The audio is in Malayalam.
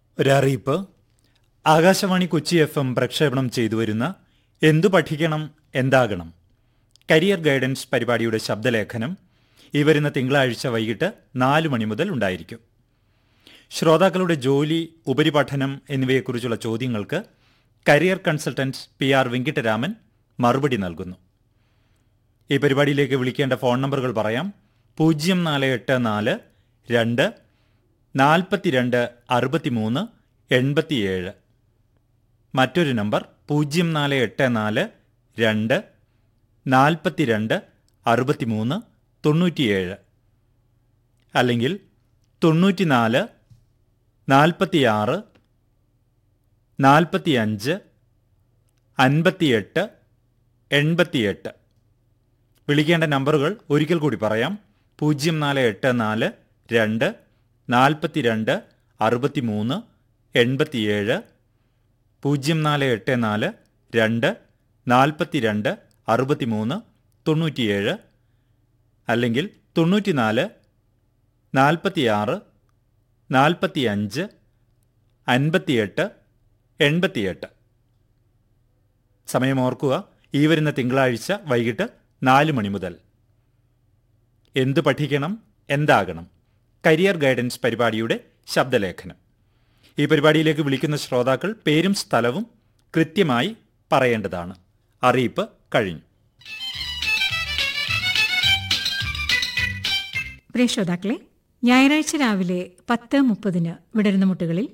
ഒരറിയിപ്പ് ആകാശവാണി കൊച്ചി എഫ് എം പ്രക്ഷേപണം ചെയ്തു വരുന്ന എന്തു പഠിക്കണം എന്താകണം കരിയർ ഗൈഡൻസ് പരിപാടിയുടെ ശബ്ദലേഖനം ഈ വരുന്ന തിങ്കളാഴ്ച വൈകിട്ട് നാല് മണി മുതൽ ഉണ്ടായിരിക്കും ശ്രോതാക്കളുടെ ജോലി ഉപരിപഠനം എന്നിവയെക്കുറിച്ചുള്ള ചോദ്യങ്ങൾക്ക് career consultant P R Venkataraman മറുപടി നൽകുന്നു ഈ പരിപാടിയിലേക്ക് വിളിക്കേണ്ട ഫോൺ നമ്പറുകൾ പറയാം പൂജ്യം നാല് എട്ട് നാല് രണ്ട് നാൽപ്പത്തിരണ്ട് അറുപത്തിമൂന്ന് എൺപത്തിയേഴ് മറ്റൊരു നമ്പർ പൂജ്യം നാല് എട്ട് നാല് രണ്ട് നാൽപ്പത്തിരണ്ട് അറുപത്തിമൂന്ന് തൊണ്ണൂറ്റിയേഴ് അല്ലെങ്കിൽ തൊണ്ണൂറ്റിനാല് നാൽപ്പത്തിയാറ് നാൽപ്പത്തിയഞ്ച് അൻപത്തിയെട്ട് എൺപത്തിയെട്ട് വിളിക്കേണ്ട നമ്പറുകൾ ഒരിക്കൽ കൂടി പറയാം പൂജ്യം നാല് എട്ട് നാല് രണ്ട് നാൽപ്പത്തിരണ്ട് അറുപത്തിമൂന്ന് എൺപത്തിയേഴ് പൂജ്യം നാല് എട്ട് നാല് രണ്ട് നാൽപ്പത്തിരണ്ട് അറുപത്തിമൂന്ന് തൊണ്ണൂറ്റിയേഴ് അല്ലെങ്കിൽ തൊണ്ണൂറ്റിനാല് നാൽപ്പത്തിയാറ് നാൽപ്പത്തിയഞ്ച് അൻപത്തിയെട്ട് എൺപത്തിയെട്ട് സമയം ഓർക്കുക ഈ വരുന്ന തിങ്കളാഴ്ച വൈകിട്ട് നാല് മണി മുതൽ എന്ത് പഠിക്കണം എന്താകണം കരിയർ ഗൈഡൻസ് പരിപാടിയുടെ ശബ്ദലേഖനം ഈ പരിപാടിയിലേക്ക് വിളിക്കുന്ന ശ്രോതാക്കൾ പേരും സ്ഥലവും കൃത്യമായി പറയേണ്ടതാണ് അറിയിപ്പ് കഴിഞ്ഞു പ്രിയ ശ്രോതാക്കളെ ഞായറാഴ്ച രാവിലെ പത്ത് മുപ്പതിന് വിടരുന്ന മുട്ടുകളിൽ